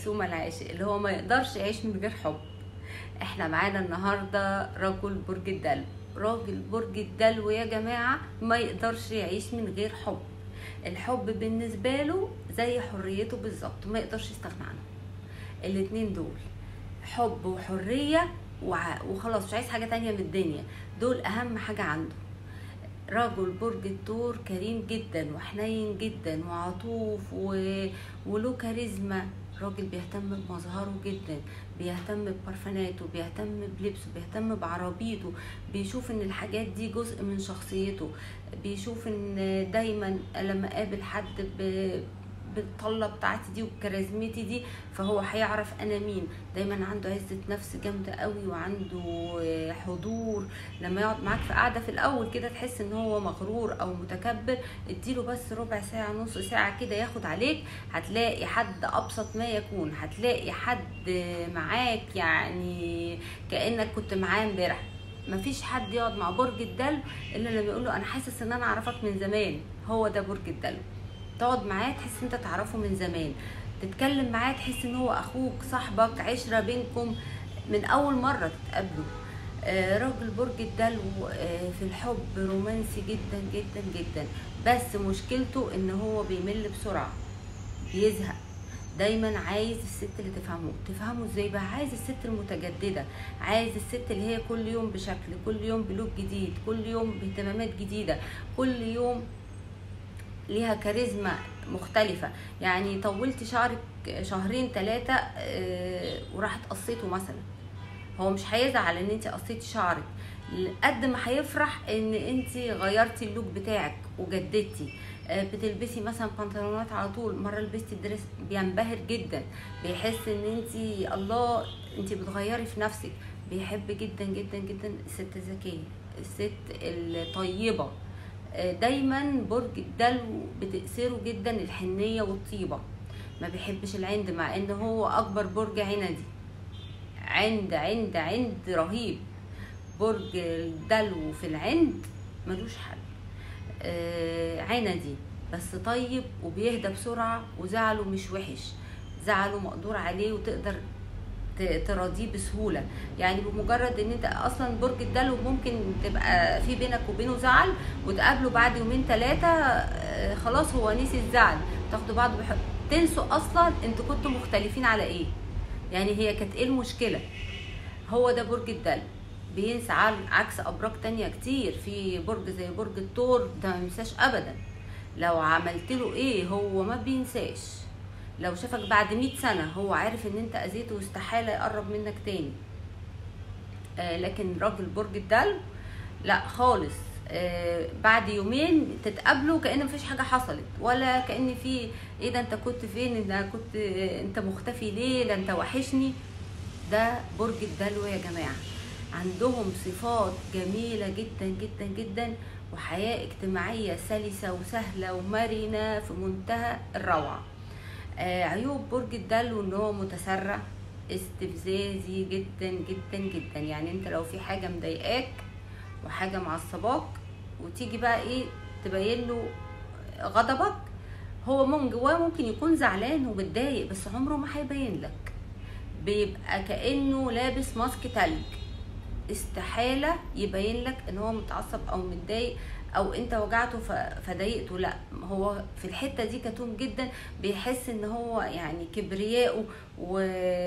مرسومه العاشق اللي هو ما يقدرش يعيش من غير حب احنا معانا النهارده رجل برج الدلو راجل برج الدلو يا جماعه ما يقدرش يعيش من غير حب الحب بالنسبه له زي حريته بالظبط ما يقدرش يستغنى عنه الاتنين دول حب وحريه وع- وخلاص مش عايز حاجه تانية من الدنيا دول اهم حاجه عنده رجل برج الثور كريم جدا وحنين جدا وعطوف و... وله كاريزما راجل بيهتم بمظهره جدا بيهتم ببرفاناته بيهتم بلبسه بيهتم بعربيته بيشوف ان الحاجات دي جزء من شخصيته بيشوف ان دايما لما قابل حد ب... بالطله بتاعتي دي وبكاريزمتي دي فهو هيعرف انا مين دايما عنده عزه نفس جامده قوي وعنده آه، حضور لما يقعد معاك في قعده في الاول كده تحس ان هو مغرور او متكبر اديله بس ربع ساعه نص ساعه كده ياخد عليك هتلاقي حد ابسط ما يكون هتلاقي حد معاك يعني كانك كنت معاه امبارح مفيش حد يقعد مع برج الدلو الا لما يقول له انا حاسس ان انا اعرفك من زمان هو ده برج الدلو تقعد معاه تحس انت تعرفه من زمان تتكلم معاه تحس ان هو اخوك صاحبك عشره بينكم من اول مره تتقابلوا آه، راجل برج الدلو آه، في الحب رومانسي جدا جدا جدا بس مشكلته ان هو بيمل بسرعه بيزهق دايما عايز الست اللي تفهمه تفهمه ازاي بقى عايز الست المتجدده عايز الست اللي هي كل يوم بشكل كل يوم بلوك جديد كل يوم باهتمامات جديده كل يوم ليها كاريزما مختلفة يعني طولت شعرك شهرين ثلاثة وراحت قصيته مثلا هو مش هيزعل ان انت قصيتي شعرك قد ما هيفرح ان انت غيرتي اللوك بتاعك وجددتي آه، بتلبسي مثلا بنطلونات على طول مره لبستي الدريس بينبهر جدا بيحس ان انت الله انت بتغيري في نفسك بيحب جدا جدا جدا الست الذكيه الست الطيبه آه، دايما برج الدلو بتأثره جدا الحنيه والطيبه ما بيحبش العند مع ان هو اكبر برج عندي عند عند عند رهيب برج الدلو في العند ملوش حل آه عندي بس طيب وبيهدى بسرعة وزعله مش وحش زعله مقدور عليه وتقدر ت- تراضيه بسهولة يعني بمجرد ان انت اصلا برج الدلو ممكن تبقى في بينك وبينه زعل وتقابله بعد يومين ثلاثة خلاص هو نسي الزعل تاخدوا بعض بحب تنسوا اصلا انتوا كنتوا مختلفين على ايه يعني هي كانت ايه المشكلة هو ده برج الدلو بينسى عل- عكس ابراج تانية كتير في برج زي برج الثور ده ما ينساش ابدا لو عملت له ايه هو ما بينساش لو شافك بعد 100 سنة هو عارف ان انت اذيته واستحالة يقرب منك تاني آه لكن راجل برج الدلو لا خالص آه بعد يومين تتقابلوا كأن مفيش حاجة حصلت ولا كأن في ايه ده انت كنت فين ده كنت آه، انت مختفي ليه ده انت وحشني ده برج الدلو يا جماعة عندهم صفات جميلة جدا جدا جدا وحياة اجتماعية سلسة وسهلة ومرنة في منتهى الروعة آه، عيوب برج الدلو ان هو متسرع استفزازي جدا جدا جدا يعني انت لو في حاجة مضايقاك وحاجة معصباك وتيجي بقى ايه تبين له غضبك هو من جواه ممكن يكون زعلان ومتضايق بس عمره ما هيبين لك بيبقى كانه لابس ماسك تلج استحاله يبين لك ان هو متعصب او متضايق او انت وجعته ف- فضايقته لا هو في الحته دي كتوم جدا بيحس ان هو يعني كبرياءه و...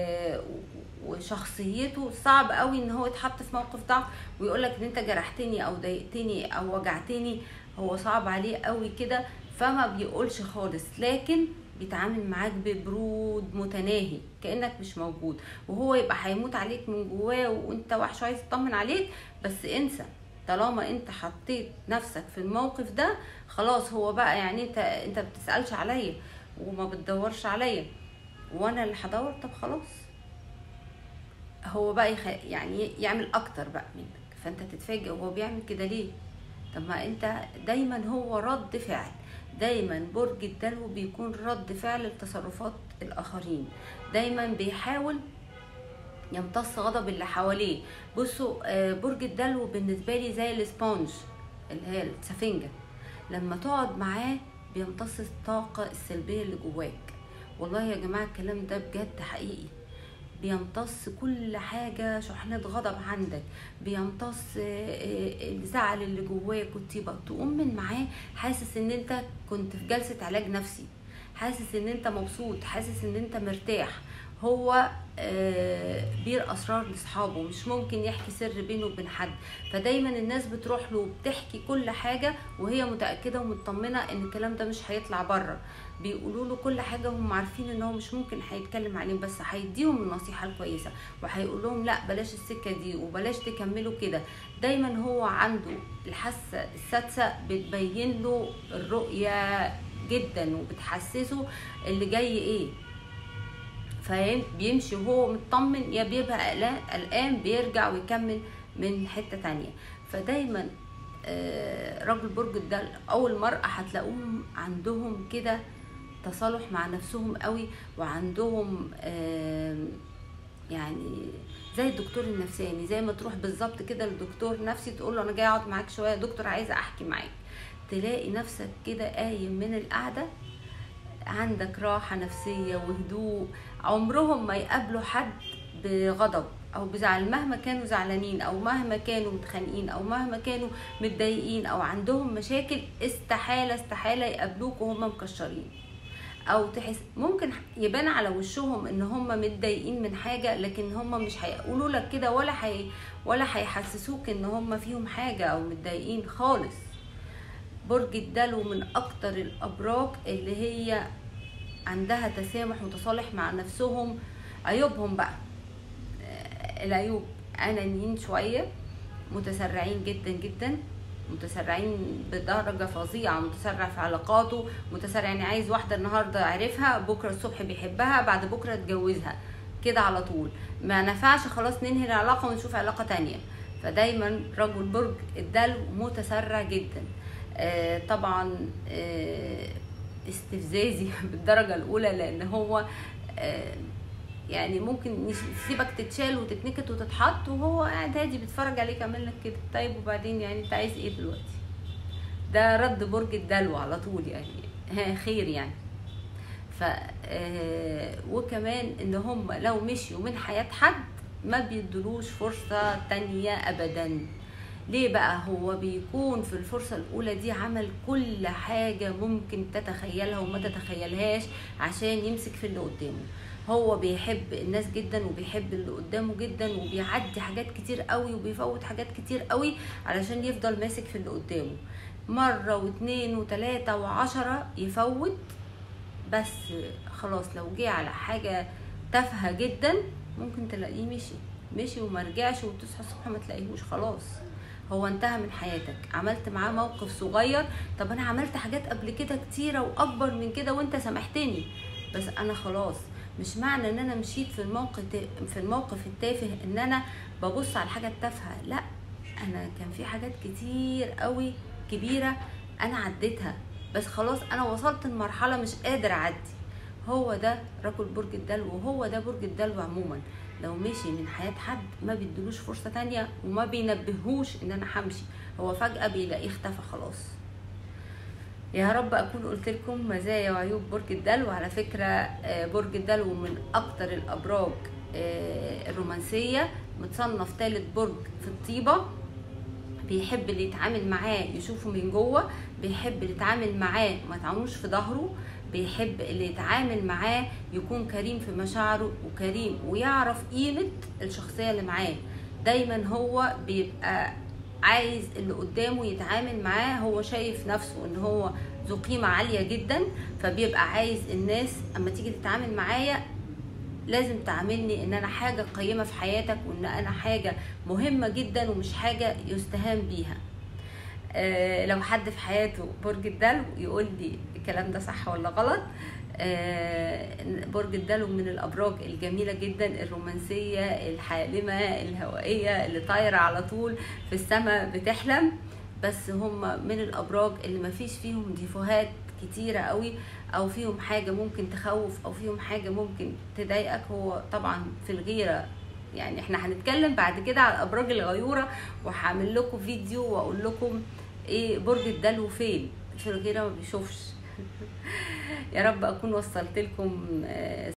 وشخصيته صعب قوي ان هو يتحط في موقف ضعف ويقول لك ان انت جرحتني او ضايقتني او وجعتني هو صعب عليه قوي كده فما بيقولش خالص لكن بيتعامل معاك ببرود متناهي كانك مش موجود وهو يبقى هيموت عليك من جواه وانت وحش عايز يطمن عليك بس انسى طالما انت حطيت نفسك في الموقف ده خلاص هو بقى يعني انت انت بتسالش عليا وما بتدورش عليا وانا اللي هدور طب خلاص هو بقى يخ... يعني يعمل اكتر بقى منك فانت تتفاجئ هو بيعمل كده ليه طب ما انت دايما هو رد فعل دايما برج الدلو بيكون رد فعل لتصرفات الاخرين دايما بيحاول يمتص غضب اللي حواليه بصوا آه، برج الدلو بالنسبه لي زي الاسبونج اللي هي السفنجه لما تقعد معاه بيمتص الطاقه السلبيه اللي جواك والله يا جماعه الكلام ده بجد حقيقي بيمتص كل حاجة شحنة غضب عندك بيمتص آه، آه، الزعل اللي جواك والطيبة تقوم من معاه حاسس ان انت كنت في جلسة علاج نفسي حاسس ان انت مبسوط حاسس ان انت مرتاح هو آه، بير اسرار لاصحابه مش ممكن يحكي سر بينه وبين حد فدايما الناس بتروح له وبتحكي كل حاجه وهي متاكده ومطمنه ان الكلام ده مش هيطلع بره بيقولوا له كل حاجه هم عارفين ان هو مش ممكن هيتكلم عليهم بس هيديهم النصيحه الكويسه وهيقول لهم لا بلاش السكه دي وبلاش تكملوا كده دايما هو عنده الحاسه السادسه بتبين له الرؤيه جدا وبتحسسه اللي جاي ايه فبيمشي وهو مطمن يا بيبقى قلقان قلقان بيرجع ويكمل من حته تانية فدايما آه، رجل برج الدلو او المرأة هتلاقوهم عندهم كده تصالح مع نفسهم قوي وعندهم آم، يعني زي الدكتور النفساني زي ما تروح بالظبط كده لدكتور نفسي تقول له انا جاي اقعد معاك شويه يا دكتور عايزه احكي معاك تلاقي نفسك كده قايم من القعده عندك راحة نفسية وهدوء عمرهم ما يقابلوا حد بغضب او بزعل مهما كانوا زعلانين او مهما كانوا متخانقين او مهما كانوا متضايقين او عندهم مشاكل استحالة استحالة يقابلوك وهم مكشرين او تحس ممكن يبان على وشهم ان هم متضايقين من حاجة لكن هم مش هيقولوا لك كده ولا حي ولا هيحسسوك ان هم فيهم حاجة او متضايقين خالص برج الدلو من اكتر الابراج اللي هي عندها تسامح وتصالح مع نفسهم عيوبهم بقى آه، العيوب انانيين شويه متسرعين جدا جدا متسرعين بدرجة فظيعة متسرع في علاقاته متسرع يعني عايز واحدة النهاردة عرفها بكرة الصبح بيحبها بعد بكرة اتجوزها كده على طول ما نفعش خلاص ننهي العلاقة ونشوف علاقة تانية فدايما رجل برج الدلو متسرع جدا آه، طبعا آه، استفزازي بالدرجة الأولى لأن هو آه، يعني ممكن يسيبك تتشال وتتنكت وتتحط وهو قاعد هادي بيتفرج عليك يعمل لك كده طيب وبعدين يعني انت عايز ايه دلوقتي ده رد برج الدلو على طول يعني ها خير يعني ف آه، وكمان ان هم لو مشيوا من حياة حد ما بيدلوش فرصة تانية ابدا ليه بقى هو بيكون في الفرصة الأولى دي عمل كل حاجة ممكن تتخيلها وما تتخيلهاش عشان يمسك في اللي قدامه هو بيحب الناس جدا وبيحب اللي قدامه جدا وبيعدي حاجات كتير قوي وبيفوت حاجات كتير قوي علشان يفضل ماسك في اللي قدامه مرة واتنين وتلاتة وعشرة يفوت بس خلاص لو جه على حاجة تافهة جدا ممكن تلاقيه مشي مشي وما رجعش وتصحى الصبح ما تلاقيهوش خلاص هو انتهى من حياتك عملت معاه موقف صغير طب انا عملت حاجات قبل كده كتيره واكبر من كده وانت سامحتني بس انا خلاص مش معنى ان انا مشيت في الموقف في الموقف التافه ان انا ببص على الحاجه التافهه لا انا كان في حاجات كتير قوي كبيره انا عديتها بس خلاص انا وصلت لمرحله مش قادر اعدي هو ده رجل برج الدلو وهو ده برج الدلو عموما لو مشي من حياة حد ما بيدلوش فرصة تانية وما بينبهوش ان انا همشي هو فجأة بيلاقيه اختفى خلاص يا رب اكون قلت لكم مزايا وعيوب برج الدلو على فكرة آه، برج الدلو من اكتر الابراج آه، الرومانسية متصنف ثالث برج في الطيبة بيحب اللي يتعامل معاه يشوفه من جوه بيحب اللي يتعامل معاه ما يتعاملوش في ظهره بيحب اللي يتعامل معاه يكون كريم في مشاعره وكريم ويعرف قيمة الشخصية اللي معاه دايما هو بيبقى عايز اللي قدامه يتعامل معاه هو شايف نفسه ان هو ذو قيمة عالية جدا فبيبقى عايز الناس اما تيجي تتعامل معايا لازم تعاملني ان انا حاجة قيمة في حياتك وان انا حاجة مهمة جدا ومش حاجة يستهان بيها آه، لو حد في حياته برج الدلو يقول لي الكلام ده صح ولا غلط آه، برج الدلو من الابراج الجميله جدا الرومانسيه الحالمه الهوائيه اللي طايره على طول في السماء بتحلم بس هم من الابراج اللي ما فيش فيهم ديفوهات كتيرة قوي او فيهم حاجة ممكن تخوف او فيهم حاجة ممكن تضايقك هو طبعا في الغيرة يعني احنا هنتكلم بعد كده على الابراج الغيورة وهعمل لكم فيديو واقول لكم ايه برج الدلو فين في الغيرة ما بيشوفش يا رب اكون وصلت لكم آه،